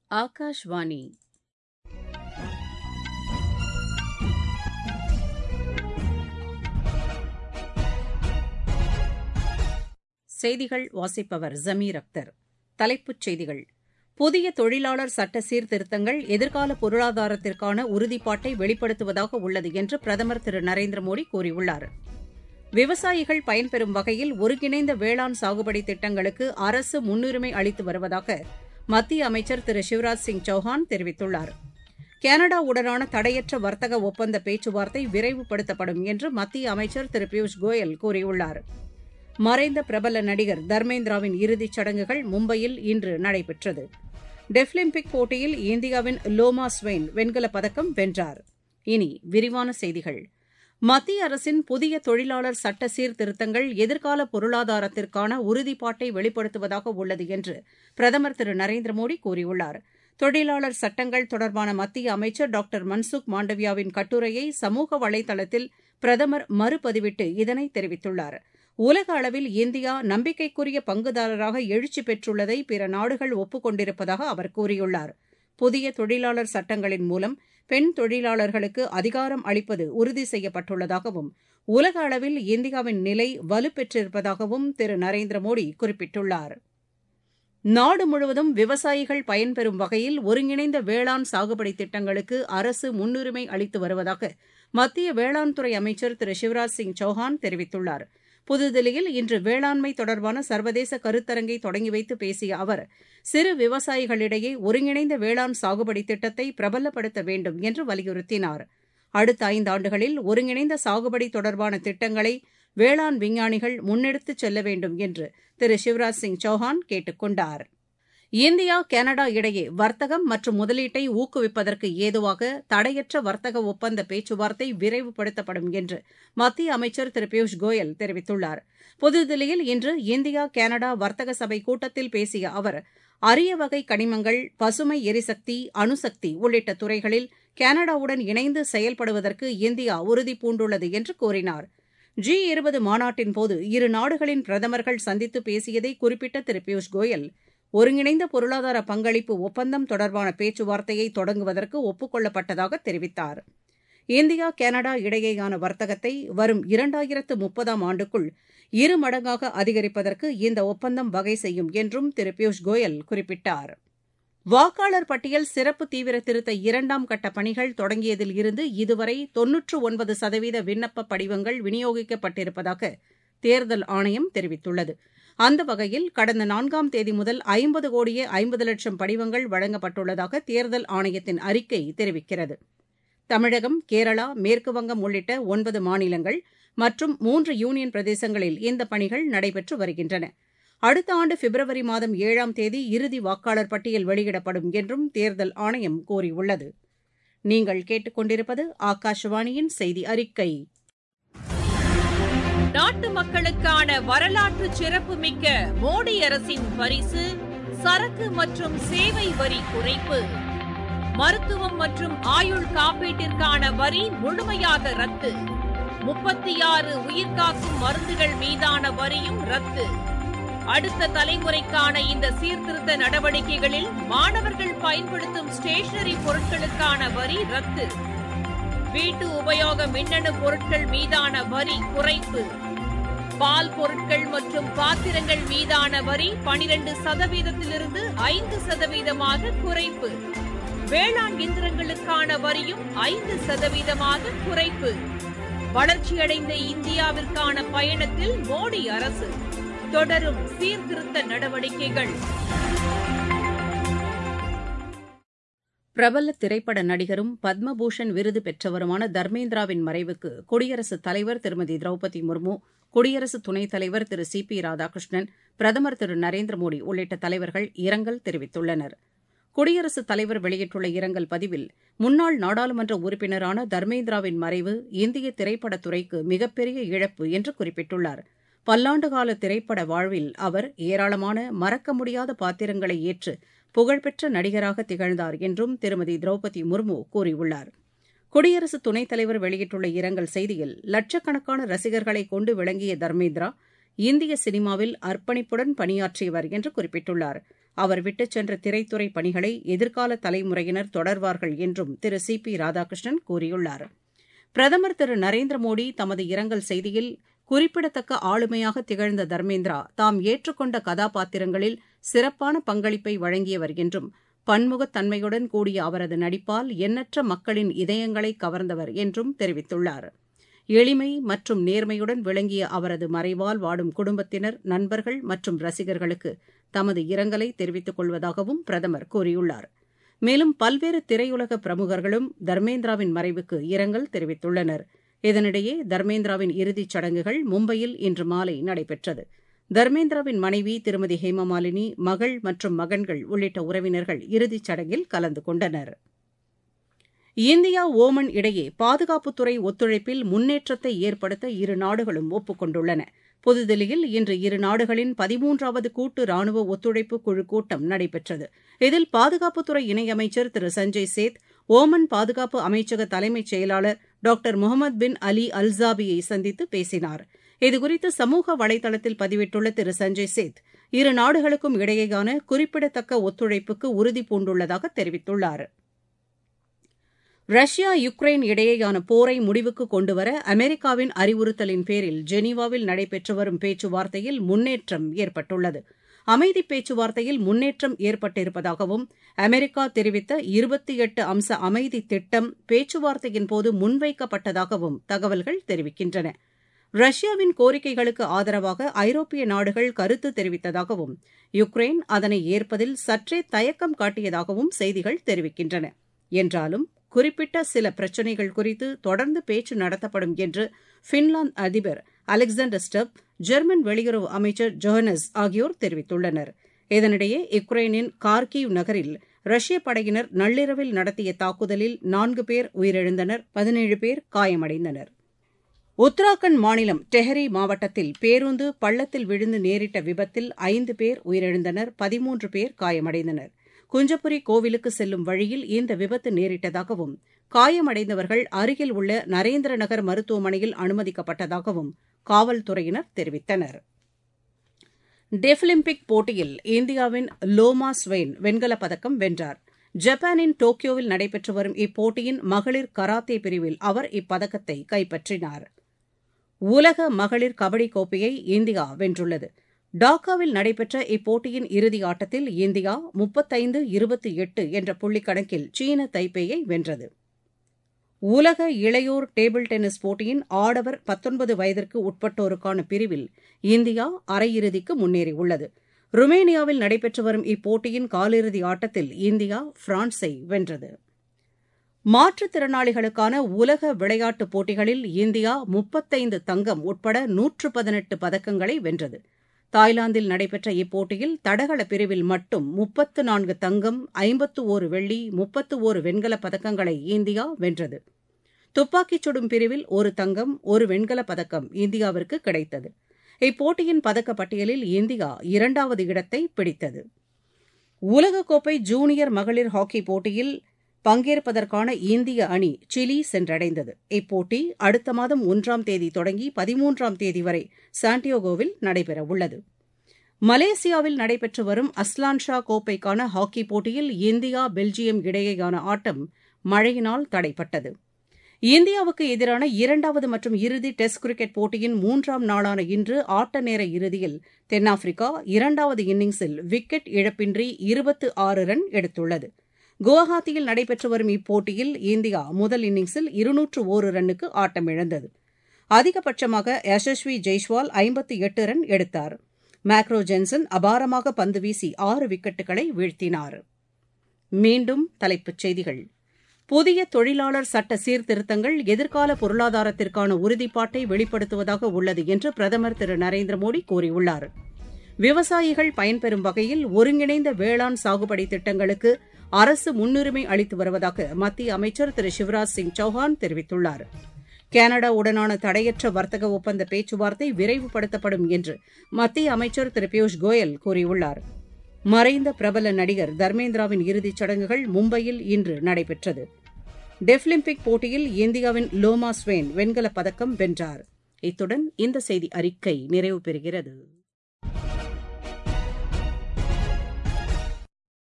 ஆகாஷ்வாணி செய்திகள் வாசிப்பவர் ஜமீர் அக்தர் தலைப்புச் செய்திகள் புதிய தொழிலாளர் சட்ட சீர்திருத்தங்கள் எதிர்கால பொருளாதாரத்திற்கான உறுதிப்பாட்டை வெளிப்படுத்துவதாக உள்ளது என்று பிரதமர் திரு நரேந்திர மோடி கூறியுள்ளார் விவசாயிகள் பயன்பெறும் வகையில் ஒருங்கிணைந்த வேளாண் சாகுபடி திட்டங்களுக்கு அரசு முன்னுரிமை அளித்து வருவதாக மத்திய அமைச்சர் திரு சிவராஜ் சிங் சௌஹான் தெரிவித்துள்ளார் கனடாவுடனான தடையற்ற வர்த்தக ஒப்பந்த பேச்சுவார்த்தை விரைவுபடுத்தப்படும் என்று மத்திய அமைச்சர் திரு பியூஷ் கோயல் கூறியுள்ளார் மறைந்த பிரபல நடிகர் தர்மேந்திராவின் இறுதிச் சடங்குகள் மும்பையில் இன்று நடைபெற்றது டெஃபிலிம்பிக் போட்டியில் இந்தியாவின் லோமா ஸ்வெயின் வெண்கலப் பதக்கம் வென்றார் இனி விரிவான செய்திகள் மத்திய அரசின் புதிய தொழிலாளர் சட்ட சீர்திருத்தங்கள் எதிர்கால பொருளாதாரத்திற்கான உறுதிப்பாட்டை வெளிப்படுத்துவதாக உள்ளது என்று பிரதமர் திரு நரேந்திர மோடி கூறியுள்ளார் தொழிலாளர் சட்டங்கள் தொடர்பான மத்திய அமைச்சர் டாக்டர் மன்சுக் மாண்டவியாவின் கட்டுரையை சமூக வலைதளத்தில் பிரதமர் மறுபதிவிட்டு இதனை தெரிவித்துள்ளார் உலக அளவில் இந்தியா நம்பிக்கைக்குரிய பங்குதாரராக எழுச்சி பெற்றுள்ளதை பிற நாடுகள் ஒப்புக் கொண்டிருப்பதாக அவர் கூறியுள்ளார் புதிய தொழிலாளர் சட்டங்களின் மூலம் பெண் தொழிலாளர்களுக்கு அதிகாரம் அளிப்பது உறுதி செய்யப்பட்டுள்ளதாகவும் உலக அளவில் இந்தியாவின் நிலை வலுப்பெற்றிருப்பதாகவும் திரு நரேந்திர மோடி குறிப்பிட்டுள்ளார் நாடு முழுவதும் விவசாயிகள் பயன்பெறும் வகையில் ஒருங்கிணைந்த வேளாண் சாகுபடி திட்டங்களுக்கு அரசு முன்னுரிமை அளித்து வருவதாக மத்திய வேளாண் துறை அமைச்சர் திரு சிவராஜ் சிங் சௌஹான் தெரிவித்துள்ளார் புதுதில்லியில் இன்று வேளாண்மை தொடர்பான சர்வதேச கருத்தரங்கை தொடங்கி வைத்து பேசிய அவர் சிறு விவசாயிகளிடையே ஒருங்கிணைந்த வேளாண் சாகுபடி திட்டத்தை பிரபலப்படுத்த வேண்டும் என்று வலியுறுத்தினார் அடுத்த ஐந்தாண்டுகளில் ஒருங்கிணைந்த சாகுபடி தொடர்பான திட்டங்களை வேளாண் விஞ்ஞானிகள் முன்னெடுத்துச் செல்ல வேண்டும் என்று திரு சிவராஜ் சிங் சௌஹான் கேட்டுக் கொண்டார் இந்தியா கனடா இடையே வர்த்தகம் மற்றும் முதலீட்டை ஊக்குவிப்பதற்கு ஏதுவாக தடையற்ற வர்த்தக ஒப்பந்த பேச்சுவார்த்தை விரைவுபடுத்தப்படும் என்று மத்திய அமைச்சர் திரு பியூஷ் கோயல் தெரிவித்துள்ளார் புதுதில்லியில் இன்று இந்தியா கனடா வர்த்தக சபை கூட்டத்தில் பேசிய அவர் அரிய வகை கனிமங்கள் பசுமை எரிசக்தி அணுசக்தி உள்ளிட்ட துறைகளில் கனடாவுடன் இணைந்து செயல்படுவதற்கு இந்தியா உறுதிபூண்டுள்ளது என்று கூறினார் ஜி இருபது மாநாட்டின்போது இரு நாடுகளின் பிரதமர்கள் சந்தித்து பேசியதை குறிப்பிட்ட திரு பியூஷ் கோயல் ஒருங்கிணைந்த பொருளாதார பங்களிப்பு ஒப்பந்தம் தொடர்பான பேச்சுவார்த்தையை தொடங்குவதற்கு ஒப்புக் கொள்ளப்பட்டதாக தெரிவித்தார் இந்தியா கனடா இடையேயான வர்த்தகத்தை வரும் இரண்டாயிரத்து முப்பதாம் ஆண்டுக்குள் இரு மடங்காக அதிகரிப்பதற்கு இந்த ஒப்பந்தம் வகை செய்யும் என்றும் திரு பியூஷ் கோயல் குறிப்பிட்டார் வாக்காளர் பட்டியல் சிறப்பு தீவிர திருத்த இரண்டாம் கட்ட பணிகள் தொடங்கியதில் இருந்து இதுவரை தொன்னூற்று ஒன்பது சதவீத விண்ணப்ப படிவங்கள் விநியோகிக்கப்பட்டிருப்பதாக தேர்தல் ஆணையம் தெரிவித்துள்ளது அந்த வகையில் கடந்த நான்காம் தேதி முதல் ஐம்பது கோடியே ஐம்பது லட்சம் படிவங்கள் வழங்கப்பட்டுள்ளதாக தேர்தல் ஆணையத்தின் அறிக்கை தெரிவிக்கிறது தமிழகம் கேரளா மேற்குவங்கம் உள்ளிட்ட ஒன்பது மாநிலங்கள் மற்றும் மூன்று யூனியன் பிரதேசங்களில் இந்த பணிகள் நடைபெற்று வருகின்றன அடுத்த ஆண்டு பிப்ரவரி மாதம் ஏழாம் தேதி இறுதி வாக்காளர் பட்டியல் வெளியிடப்படும் என்றும் தேர்தல் ஆணையம் கூறியுள்ளது நீங்கள் கேட்டுக்கொண்டிருப்பது ஆகாஷவாணியின் செய்தி அறிக்கை நாட்டு மக்களுக்கான வரலாற்று சிறப்புமிக்க மோடி அரசின் பரிசு சரக்கு மற்றும் சேவை வரி குறைப்பு மருத்துவம் மற்றும் ஆயுள் காப்பீட்டிற்கான வரி முழுமையாக ரத்து முப்பத்தி ஆறு உயிர்காக்கும் மருந்துகள் மீதான வரியும் ரத்து அடுத்த தலைமுறைக்கான இந்த சீர்திருத்த நடவடிக்கைகளில் மாணவர்கள் பயன்படுத்தும் ஸ்டேஷனரி பொருட்களுக்கான வரி ரத்து வீட்டு உபயோக மின்னணு பொருட்கள் மீதான வரி குறைப்பு பால் பொருட்கள் மற்றும் பாத்திரங்கள் மீதான வரி பனிரெண்டு சதவீதத்திலிருந்து ஐந்து சதவீதமாக குறைப்பு வேளாண் இயந்திரங்களுக்கான வரியும் ஐந்து சதவீதமாக குறைப்பு வளர்ச்சியடைந்த இந்தியாவிற்கான பயணத்தில் மோடி அரசு தொடரும் சீர்திருத்த நடவடிக்கைகள் பிரபல திரைப்பட நடிகரும் பத்மபூஷன் விருது பெற்றவருமான தர்மேந்திராவின் மறைவுக்கு குடியரசுத் தலைவர் திருமதி திரௌபதி முர்மு குடியரசு துணைத் தலைவர் திரு சி பி ராதாகிருஷ்ணன் பிரதமர் திரு நரேந்திர மோடி உள்ளிட்ட தலைவர்கள் இரங்கல் தெரிவித்துள்ளனர் குடியரசுத் தலைவர் வெளியிட்டுள்ள இரங்கல் பதிவில் முன்னாள் நாடாளுமன்ற உறுப்பினரான தர்மேந்திராவின் மறைவு இந்திய திரைப்படத்துறைக்கு மிகப்பெரிய இழப்பு என்று குறிப்பிட்டுள்ளார் பல்லாண்டுகால திரைப்பட வாழ்வில் அவர் ஏராளமான மறக்க முடியாத பாத்திரங்களை ஏற்று புகழ்பெற்ற நடிகராக திகழ்ந்தார் என்றும் திருமதி திரௌபதி முர்மு கூறியுள்ளார் குடியரசு துணைத் தலைவர் வெளியிட்டுள்ள இரங்கல் செய்தியில் லட்சக்கணக்கான ரசிகர்களை கொண்டு விளங்கிய தர்மேந்திரா இந்திய சினிமாவில் அர்ப்பணிப்புடன் பணியாற்றியவர் என்று குறிப்பிட்டுள்ளார் அவர் விட்டுச் சென்ற திரைத்துறை பணிகளை எதிர்கால தலைமுறையினர் தொடர்வார்கள் என்றும் திரு சி பி ராதாகிருஷ்ணன் கூறியுள்ளார் பிரதமர் திரு நரேந்திர மோடி தமது இரங்கல் செய்தியில் குறிப்பிடத்தக்க ஆளுமையாக திகழ்ந்த தர்மேந்திரா தாம் ஏற்றுக்கொண்ட கதாபாத்திரங்களில் சிறப்பான பங்களிப்பை வழங்கியவர் என்றும் பன்முகத்தன்மையுடன் கூடிய அவரது நடிப்பால் எண்ணற்ற மக்களின் இதயங்களை கவர்ந்தவர் என்றும் தெரிவித்துள்ளார் எளிமை மற்றும் நேர்மையுடன் விளங்கிய அவரது மறைவால் வாடும் குடும்பத்தினர் நண்பர்கள் மற்றும் ரசிகர்களுக்கு தமது இரங்கலை தெரிவித்துக் கொள்வதாகவும் பிரதமர் கூறியுள்ளார் மேலும் பல்வேறு திரையுலக பிரமுகர்களும் தர்மேந்திராவின் மறைவுக்கு இரங்கல் தெரிவித்துள்ளனர் இதனிடையே தர்மேந்திராவின் இறுதிச் சடங்குகள் மும்பையில் இன்று மாலை நடைபெற்றது தர்மேந்திராவின் மனைவி திருமதி ஹேமமாலினி மகள் மற்றும் மகன்கள் உள்ளிட்ட உறவினர்கள் இறுதிச் சடங்கில் கலந்து கொண்டனர் இந்தியா ஓமன் இடையே பாதுகாப்புத்துறை ஒத்துழைப்பில் முன்னேற்றத்தை ஏற்படுத்த இரு நாடுகளும் ஒப்புக் கொண்டுள்ளன புதுதில்லியில் இன்று இரு நாடுகளின் பதிமூன்றாவது கூட்டு ராணுவ ஒத்துழைப்பு குழு கூட்டம் நடைபெற்றது இதில் பாதுகாப்புத்துறை இணையமைச்சர் திரு சஞ்சய் சேத் ஓமன் பாதுகாப்பு அமைச்சக தலைமைச் செயலாளர் டாக்டர் முகமது பின் அலி அல்சாபியை சந்தித்து பேசினார் இதுகுறித்து சமூக வலைதளத்தில் பதிவிட்டுள்ள திரு சஞ்சய் சேத் இரு நாடுகளுக்கும் இடையேயான குறிப்பிடத்தக்க ஒத்துழைப்புக்கு உறுதி பூண்டுள்ளதாக தெரிவித்துள்ளார் ரஷ்யா யுக்ரைன் இடையேயான போரை முடிவுக்கு கொண்டுவர அமெரிக்காவின் அறிவுறுத்தலின் பேரில் ஜெனீவாவில் நடைபெற்று வரும் பேச்சுவார்த்தையில் முன்னேற்றம் ஏற்பட்டுள்ளது அமைதி பேச்சுவார்த்தையில் முன்னேற்றம் ஏற்பட்டிருப்பதாகவும் அமெரிக்கா தெரிவித்த இருபத்தி எட்டு அம்ச அமைதி திட்டம் பேச்சுவார்த்தையின் போது முன்வைக்கப்பட்டதாகவும் தகவல்கள் தெரிவிக்கின்றன ரஷ்யாவின் கோரிக்கைகளுக்கு ஆதரவாக ஐரோப்பிய நாடுகள் கருத்து தெரிவித்ததாகவும் யுக்ரைன் அதனை ஏற்பதில் சற்றே தயக்கம் காட்டியதாகவும் செய்திகள் தெரிவிக்கின்றன என்றாலும் குறிப்பிட்ட சில பிரச்சினைகள் குறித்து தொடர்ந்து பேச்சு நடத்தப்படும் என்று பின்லாந்து அதிபர் அலெக்சாண்டர் ஸ்டப் ஜெர்மன் வெளியுறவு அமைச்சர் ஜோஹனஸ் ஆகியோர் தெரிவித்துள்ளனர் இதனிடையே யுக்ரைனின் கார்கிவ் நகரில் ரஷ்ய படையினர் நள்ளிரவில் நடத்திய தாக்குதலில் நான்கு பேர் உயிரிழந்தனர் பதினேழு பேர் காயமடைந்தனர் உத்தராகண்ட் மாநிலம் டெஹரி மாவட்டத்தில் பேருந்து பள்ளத்தில் விழுந்து நேரிட்ட விபத்தில் ஐந்து பேர் உயிரிழந்தனர் பதிமூன்று பேர் காயமடைந்தனர் குஞ்சப்புரி கோவிலுக்கு செல்லும் வழியில் இந்த விபத்து நேரிட்டதாகவும் காயமடைந்தவர்கள் அருகில் உள்ள நரேந்திர நகர் மருத்துவமனையில் அனுமதிக்கப்பட்டதாகவும் காவல்துறையினர் தெரிவித்தனர் டெஃபிலிம்பிக் போட்டியில் இந்தியாவின் லோமா ஸ்வெயின் வெண்கலப் பதக்கம் வென்றார் ஜப்பானின் டோக்கியோவில் நடைபெற்று வரும் இப்போட்டியின் மகளிர் கராத்தே பிரிவில் அவர் இப்பதக்கத்தை கைப்பற்றினார் உலக மகளிர் கபடி கோப்பையை இந்தியா வென்றுள்ளது டாக்காவில் நடைபெற்ற இப்போட்டியின் இறுதி ஆட்டத்தில் இந்தியா முப்பத்தைந்து இருபத்தி எட்டு என்ற புள்ளிக் கணக்கில் சீன தைப்பேயை வென்றது உலக இளையோர் டேபிள் டென்னிஸ் போட்டியின் ஆடவர் பத்தொன்பது வயதிற்கு உட்பட்டோருக்கான பிரிவில் இந்தியா அரையிறுதிக்கு முன்னேறியுள்ளது ருமேனியாவில் நடைபெற்று வரும் இப்போட்டியின் காலிறுதி ஆட்டத்தில் இந்தியா பிரான்ஸை வென்றது மாற்றுத்திறனாளிகளுக்கான உலக விளையாட்டுப் போட்டிகளில் இந்தியா முப்பத்தைந்து தங்கம் உட்பட நூற்று பதினெட்டு பதக்கங்களை வென்றது தாய்லாந்தில் நடைபெற்ற இப்போட்டியில் தடகள பிரிவில் மட்டும் முப்பத்து நான்கு தங்கம் ஐம்பத்து ஓரு வெள்ளி முப்பத்து ஓரு வெண்கலப் பதக்கங்களை இந்தியா வென்றது துப்பாக்கிச் சுடும் பிரிவில் ஒரு தங்கம் ஒரு வெண்கலப் பதக்கம் இந்தியாவிற்கு கிடைத்தது இப்போட்டியின் பதக்கப் பட்டியலில் இந்தியா இரண்டாவது இடத்தை பிடித்தது உலகக்கோப்பை ஜூனியர் மகளிர் ஹாக்கி போட்டியில் பங்கேற்பதற்கான இந்திய அணி சிலி சென்றடைந்தது இப்போட்டி அடுத்த மாதம் ஒன்றாம் தேதி தொடங்கி பதிமூன்றாம் தேதி வரை சாண்டியோகோவில் நடைபெறவுள்ளது மலேசியாவில் நடைபெற்று வரும் அஸ்லான் ஷா கோப்பைக்கான ஹாக்கி போட்டியில் இந்தியா பெல்ஜியம் இடையேயான ஆட்டம் மழையினால் தடைப்பட்டது இந்தியாவுக்கு எதிரான இரண்டாவது மற்றும் இறுதி டெஸ்ட் கிரிக்கெட் போட்டியின் மூன்றாம் நாளான இன்று ஆட்ட நேர இறுதியில் தென்னாப்பிரிக்கா இரண்டாவது இன்னிங்ஸில் விக்கெட் இழப்பின்றி இருபத்து ஆறு ரன் எடுத்துள்ளது குவஹாத்தியில் நடைபெற்று வரும் இப்போட்டியில் இந்தியா முதல் இன்னிங்ஸில் இருநூற்று ஓரு ரன்னுக்கு ஆட்டமிழந்தது அதிகபட்சமாக யசஸ்வி ஜெய்ஸ்வால் ஐம்பத்தி எட்டு ரன் எடுத்தார் மேக்ரோ ஜென்சன் அபாரமாக பந்து வீசி ஆறு விக்கெட்டுகளை வீழ்த்தினார் மீண்டும் தலைப்புச் செய்திகள் புதிய தொழிலாளர் சட்ட சீர்திருத்தங்கள் எதிர்கால பொருளாதாரத்திற்கான உறுதிப்பாட்டை வெளிப்படுத்துவதாக உள்ளது என்று பிரதமர் திரு நரேந்திர மோடி கூறியுள்ளார் விவசாயிகள் பயன்பெறும் வகையில் ஒருங்கிணைந்த வேளாண் சாகுபடி திட்டங்களுக்கு அரசு முன்னுரிமை அளித்து வருவதாக மத்திய அமைச்சர் திரு சிவராஜ் சிங் சௌஹான் தெரிவித்துள்ளார் கனடாவுடனான தடையற்ற வர்த்தக ஒப்பந்த பேச்சுவார்த்தை விரைவுபடுத்தப்படும் என்று மத்திய அமைச்சர் திரு பியூஷ் கோயல் கூறியுள்ளார் மறைந்த பிரபல நடிகர் தர்மேந்திராவின் இறுதிச் சடங்குகள் மும்பையில் இன்று நடைபெற்றது டெஃபிலிம்பிக் போட்டியில் இந்தியாவின் லோமா ஸ்வேன் வெண்கலப் பதக்கம் வென்றார் இத்துடன் இந்த செய்தி அறிக்கை நிறைவு பெறுகிறது